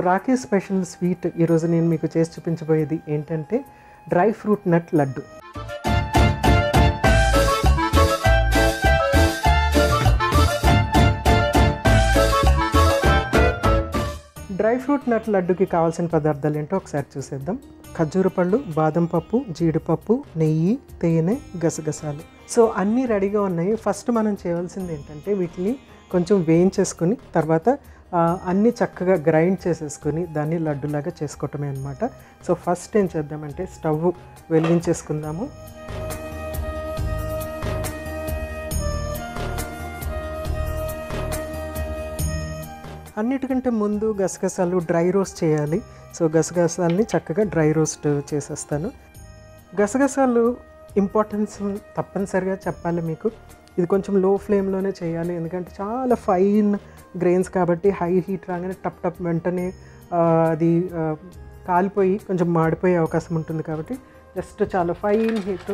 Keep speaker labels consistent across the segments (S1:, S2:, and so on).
S1: Rakhi special sweet ఈరోజు నేను మీకు చేసి చూపించబోయేది ఏంటంటే dry fruit nut laddu dry fruit nut లడ్డుకి కావాల్సిన పదార్థాలు ఏంటో ఒకసారి చూసేద్దాం ఖర్జూర పళ్ళు బాదం పప్పు జీడిపప్పు నెయ్యి తేనె గసగసాలు సో అన్నీ రెడీగా ఉన్నాయి ఫస్ట్ మనం చేయవలసింది ఏంటంటే వీటిని కొంచెం వేయించేసుకుని తర్వాత ఆ, అన్నీ చక్కగా గ్రైండ్ చేసేసుకుని దాన్ని లడ్డులాగా చేసుకోవటమే అనమాట సో ఫస్ట్ ఏం చేద్దామంటే స్టవ్ వెలిగించేసుకుందాము అన్నిటికంటే ముందు గసగసాలు డ్రై రోస్ట్ చేయాలి సో గసగసాలని చక్కగా డ్రై రోస్ట్ చేసేస్తాను గసగసాలు ఇంపార్టెన్స్ తప్పనిసరిగా చెప్పాలి మీకు ఇది కొంచెం లో ఫ్లేమ్లోనే చేయాలి ఎందుకంటే చాలా ఫైన్ గ్రెయిన్స్ కాబట్టి హై హీట్ రాగానే టప్ టప్ వెంటనే ఆ, అది ఆ, కాలిపోయి కొంచెం మాడిపోయే అవకాశం ఉంటుంది కాబట్టి జస్ట్ చాలా ఫైన్ హీట్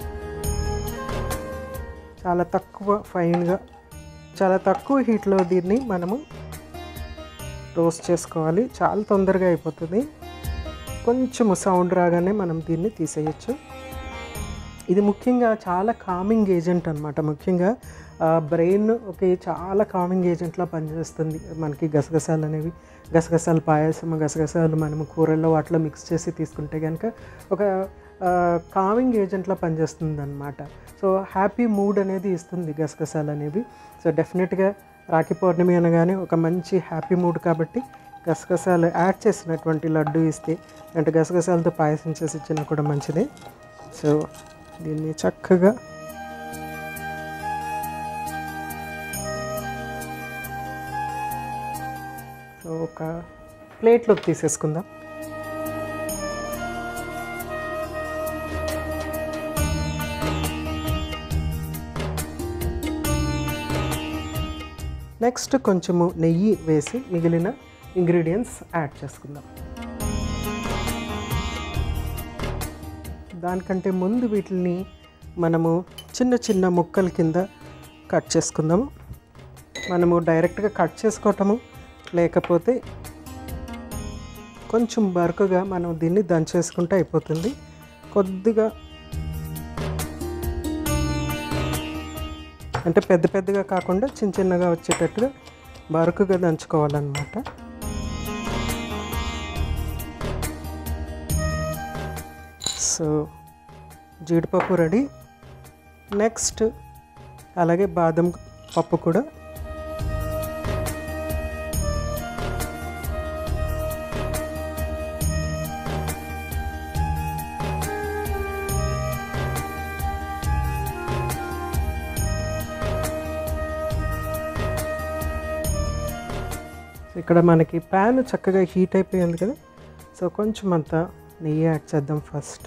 S1: చాలా తక్కువ ఫైన్గా చాలా తక్కువ హీట్లో దీన్ని మనము రోస్ట్ చేసుకోవాలి చాలా తొందరగా అయిపోతుంది కొంచెం సౌండ్ రాగానే మనం దీన్ని తీసేయచ్చు ఇది ముఖ్యంగా చాలా కామింగ్ ఏజెంట్ అనమాట ముఖ్యంగా బ్రెయిన్ ఒక చాలా కామింగ్ ఏజెంట్లా పనిచేస్తుంది మనకి గసగసాలు అనేవి గసగసాల పాయసం గసగసాలు మనము కూరల్లో వాటిలో మిక్స్ చేసి తీసుకుంటే కనుక ఒక కామింగ్ ఏజెంట్లా పనిచేస్తుంది అనమాట సో హ్యాపీ మూడ్ అనేది ఇస్తుంది గసగసాలు అనేవి సో డెఫినెట్గా రాఖీ పౌర్ణమి అనగానే ఒక మంచి హ్యాపీ మూడ్ కాబట్టి గసగసాలు యాడ్ చేసినటువంటి లడ్డు ఇస్తే అంటే గసగసాలతో పాయసం చేసి ఇచ్చినా కూడా మంచిదే సో దీన్ని చక్కగా సో ఒక ప్లేట్లోకి తీసేసుకుందాం నెక్స్ట్ కొంచెము నెయ్యి వేసి మిగిలిన ఇంగ్రీడియంట్స్ యాడ్ చేసుకుందాం దానికంటే ముందు వీటిని మనము చిన్న చిన్న ముక్కల కింద కట్ చేసుకుందాము మనము డైరెక్ట్గా కట్ చేసుకోవటము లేకపోతే కొంచెం బరుకుగా మనం దీన్ని దంచేసుకుంటే అయిపోతుంది కొద్దిగా అంటే పెద్ద పెద్దగా కాకుండా చిన్న చిన్నగా వచ్చేటట్టుగా బరుకుగా దంచుకోవాలన్నమాట సో జీడిపప్పు రెడీ నెక్స్ట్ అలాగే బాదం పప్పు కూడా ఇక్కడ మనకి ప్యాన్ చక్కగా హీట్ అయిపోయింది కదా సో కొంచెం అంతా నెయ్యి యాడ్ చేద్దాం ఫస్ట్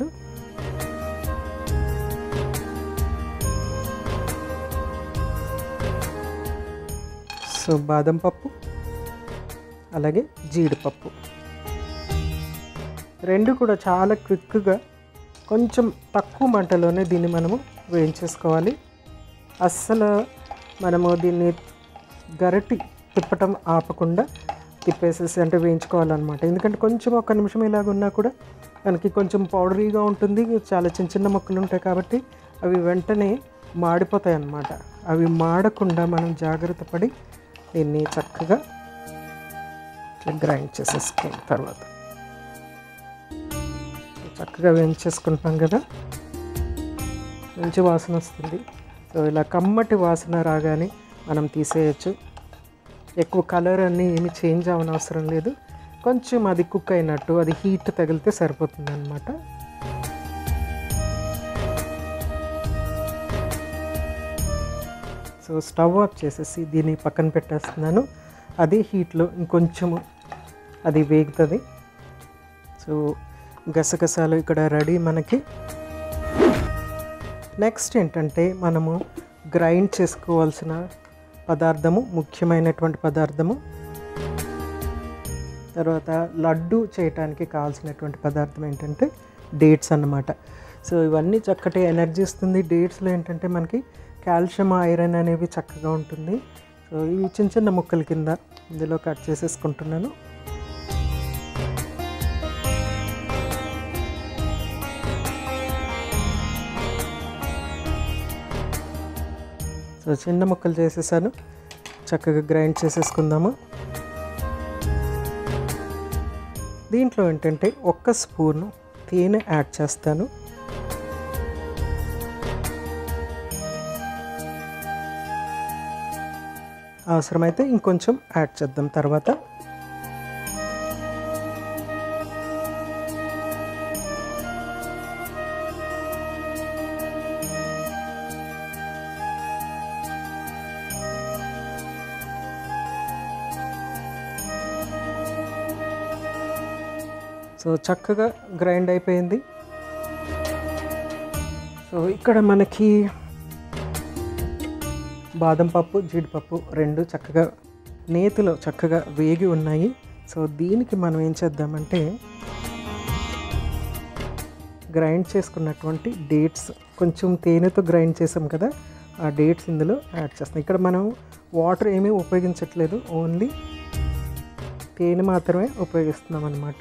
S1: సో బాదం పప్పు అలాగే జీడిపప్పు రెండు కూడా చాలా క్విక్గా కొంచెం తక్కువ మంటలోనే దీన్ని మనము వేయించేసుకోవాలి అస్సలు మనము దీన్ని గరటి తిప్పటం ఆపకుండా తిప్పేసేసి అంటే వేయించుకోవాలన్నమాట ఎందుకంటే కొంచెం ఒక నిమిషం ఇలాగ ఉన్నా కూడా మనకి కొంచెం పౌడరీగా ఉంటుంది చాలా చిన్న చిన్న ముక్కలు ఉంటాయి కాబట్టి అవి వెంటనే మాడిపోతాయి అన్నమాట అవి మాడకుండా మనం జాగ్రత్త పడి దీన్ని చక్కగా ఇట్లా గ్రైండ్ చేసేసుకున్న తర్వాత చక్కగా వేయించేసుకుంటాం కదా మంచి వాసన వస్తుంది సో ఇలా కమ్మటి వాసన రాగానే మనం తీసేయచ్చు ఎక్కువ కలర్ అన్నీ ఏమి చేంజ్ అవ్వని అవసరం లేదు కొంచెం అది కుక్ అయినట్టు అది హీట్ తగిలితే సరిపోతుంది అనమాట సో స్టవ్ ఆఫ్ చేసేసి దీన్ని పక్కన పెట్టేస్తున్నాను అది హీట్లో ఇంకొంచెము అది వేగుతుంది సో గసగసాలు ఇక్కడ రెడీ మనకి నెక్స్ట్ ఏంటంటే మనము గ్రైండ్ చేసుకోవాల్సిన పదార్థము ముఖ్యమైనటువంటి పదార్థము తర్వాత లడ్డు చేయటానికి కావాల్సినటువంటి పదార్థం ఏంటంటే డేట్స్ అన్నమాట సో ఇవన్నీ చక్కటి ఎనర్జీ ఇస్తుంది డేట్స్లో ఏంటంటే మనకి కాల్షియం ఐరన్ అనేవి చక్కగా ఉంటుంది సో ఇవి చిన్న చిన్న ముక్కల కింద ఇందులో కట్ చేసేసుకుంటున్నాను సో చిన్న ముక్కలు చేసేసాను చక్కగా గ్రైండ్ చేసేసుకుందాము దీంట్లో ఏంటంటే ఒక్క స్పూను తేనె యాడ్ చేస్తాను అవసరమైతే ఇంకొంచెం యాడ్ చేద్దాం తర్వాత సో చక్కగా గ్రైండ్ అయిపోయింది సో ఇక్కడ మనకి బాదం పప్పు జీడిపప్పు రెండు చక్కగా నేతిలో చక్కగా వేగి ఉన్నాయి సో దీనికి మనం ఏం చేద్దామంటే గ్రైండ్ చేసుకున్నటువంటి డేట్స్ కొంచెం తేనెతో గ్రైండ్ చేసాం కదా ఆ డేట్స్ ఇందులో యాడ్ చేస్తాం ఇక్కడ మనం వాటర్ ఏమీ ఉపయోగించట్లేదు ఓన్లీ తేనె మాత్రమే ఉపయోగిస్తున్నాం అనమాట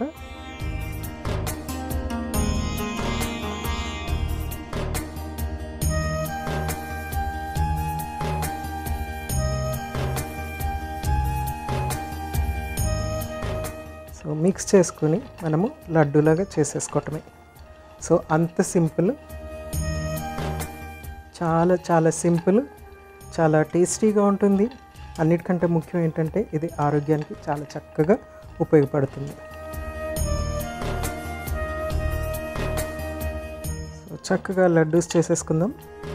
S1: సో మిక్స్ చేసుకుని మనము లడ్డూలాగా చేసేసుకోవటమే సో అంత సింపుల్ చాలా చాలా సింపుల్ చాలా టేస్టీగా ఉంటుంది అన్నిటికంటే ముఖ్యం ఏంటంటే ఇది ఆరోగ్యానికి చాలా చక్కగా ఉపయోగపడుతుంది సో చక్కగా లడ్డూస్ చేసేసుకుందాం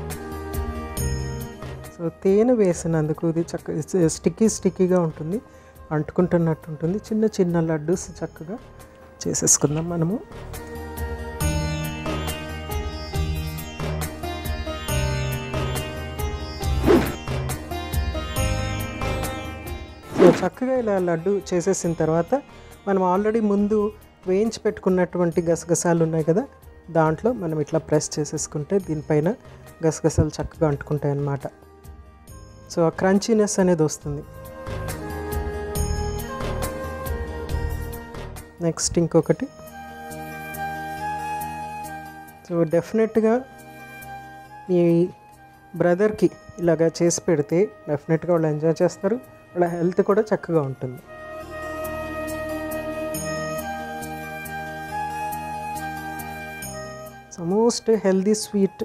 S1: సో తేనె వేసినందుకు ఇది చక్క స్టిక్కీ స్టిక్కీగా ఉంటుంది అంటుకుంటున్నట్టు ఉంటుంది చిన్న చిన్న లడ్డూస్ చక్కగా చేసేసుకుందాం మనము సో చక్కగా ఇలా లడ్డు చేసేసిన తర్వాత మనం ఆల్రెడీ ముందు వేయించి పెట్టుకున్నటువంటి గసగసాలు ఉన్నాయి కదా దాంట్లో మనం ఇట్లా ప్రెస్ చేసేసుకుంటే దీనిపైన గసగసాలు చక్కగా అంటుకుంటాయి అన్నమాట సో ఆ క్రంచీనెస్ అనేది వస్తుంది నెక్స్ట్ ఇంకొకటి సో డెఫినెట్గా మీ బ్రదర్కి ఇలాగా చేసి పెడితే డెఫినెట్గా వాళ్ళు ఎంజాయ్ చేస్తారు వాళ్ళ హెల్త్ కూడా చక్కగా ఉంటుంది సో మోస్ట్ హెల్దీ స్వీట్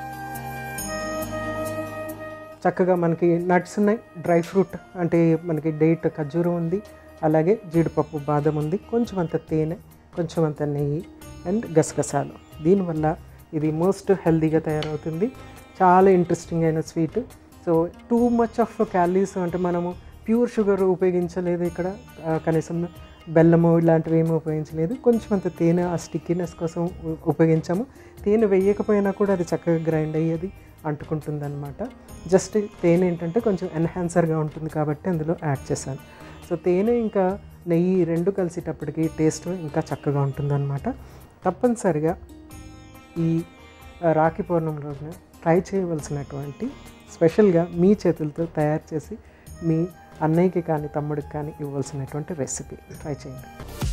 S1: చక్కగా మనకి నట్స్ ఉన్నాయి డ్రై ఫ్రూట్ అంటే మనకి డేట్ ఖర్జూరం ఉంది అలాగే జీడిపప్పు బాదం ఉంది కొంచెం అంత తేనె కొంచెం అంత నెయ్యి అండ్ గసగసాలు దీనివల్ల ఇది మోస్ట్ హెల్దీగా తయారవుతుంది చాలా ఇంట్రెస్టింగ్ అయిన sweet so too much of calories అంటే మనము ప్యూర్ షుగర్ ఉపయోగించలేదు ఇక్కడ ఆ, కనీసం బెల్లము ఇలాంటివి ఏమీ ఉపయోగించలేదు కొంచెం అంత తేనె ఆ స్టిక్కీనెస్ కోసం ఉ- ఉపయోగించాము తేనె వేయకపోయినా కూడా అది చక్కగా గ్రైండ్ అయ్యేది అంటుకుంటుంది అనమాట జస్ట్ తేనె ఏంటంటే కొంచెం ఎన్హాన్సర్గా ఉంటుంది కాబట్టి అందులో యాడ్ చేశాను సో తేనె ఇంకా నెయ్యి రెండు కలిసేటప్పటికి టేస్ట్ ఇంకా చక్కగా ఉంటుందన్నమాట తప్పనిసరిగా ఈ ఆ, రాఖీ పౌర్ణమి రోజున ట్రై చేయవలసినటువంటి స్పెషల్గా మీ చేతులతో తయారు చేసి మీ అన్నయ్యకి కానీ తమ్ముడికి కానీ ఇవ్వాల్సినటువంటి రెసిపీ ట్రై చేయండి